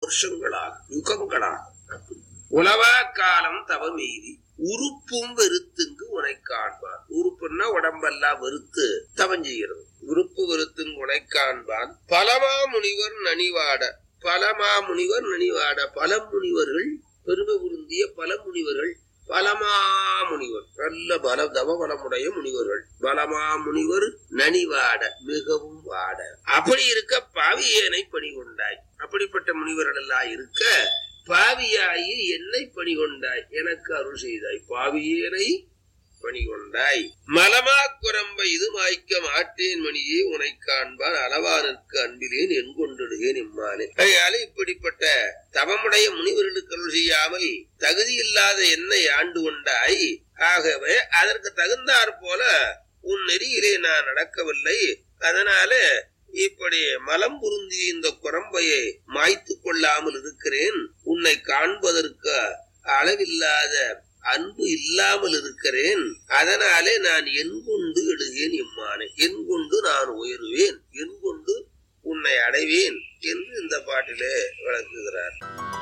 வருஷங்களாக யுகங்களாக அப்படி. உலவா காலம் தவமெய்தி உறுப்பும் வெறுத்துங்கு உனை காண்பான் உறுப்புன்னா உடம்பெல்லாம் வெறுத்து தவம் செய்கிறது உறுப்பு வெறுத்துங்கு உனை காண்பான் பலமா முனிவர் நனிவாட பலமா முனிவர் நனிவாட பல முனிவர்கள் பெருமை பொருந்திய பல முனிவர்கள் பலமா முனிவர் நல்ல பல தவ பலமுடைய முனிவர்கள் பலமா முனிவர் நனிவாட மிகவும் வாட அப்படி இருக்க பாவியேனை பணி கொண்டாய் அப்படிப்பட்ட முனிவர்கள் எல்லாம் இருக்க பாவியாயி என்னை பணி கொண்டாய் எனக்கு அருள் செய்தாய் பாவியேனை பணி கொண்டாய் மலமா குரம்ப இது மாய்க்க மாட்டேன் மணியே உனை காண்பான் அளவானிற்கு அன்பிலேன் என் கொண்டிடுகேன் இம்மானே அதனால இப்படிப்பட்ட தவமுடைய முனிவர்களுக்கு அருள் செய்யாமல் தகுதி இல்லாத என்னை ஆண்டு கொண்டாய் ஆகவே அதற்கு தகுந்தாற் போல உன் நெறியிலே நான் நடக்கவில்லை அதனால இப்படி மலம் புருந்திய இந்த குரம்பையை மாய்த்து கொள்ளாமல் இருக்கிறேன் உன்னை காண்பதற்கு அளவில்லாத அன்பு இல்லாமல் இருக்கிறேன் அதனாலே நான் என் கொண்டு எழுகேன் இம்மானை என் கொண்டு நான் உயருவேன் என் கொண்டு உன்னை அடைவேன் என்று இந்த பாட்டிலே விளக்குகிறார்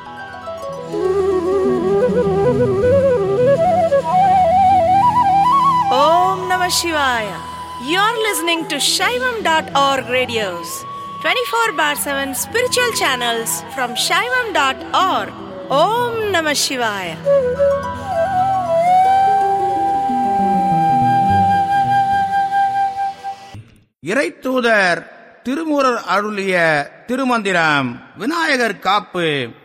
Om Namah Shivaya. You're listening to Shaivam.org radios, 24 bar 7 spiritual channels from Shaivam.org. Om Namah Shivaya. இறைத்தூதர் திருமுறர் அருளிய திருமந்திரம் விநாயகர் காப்பு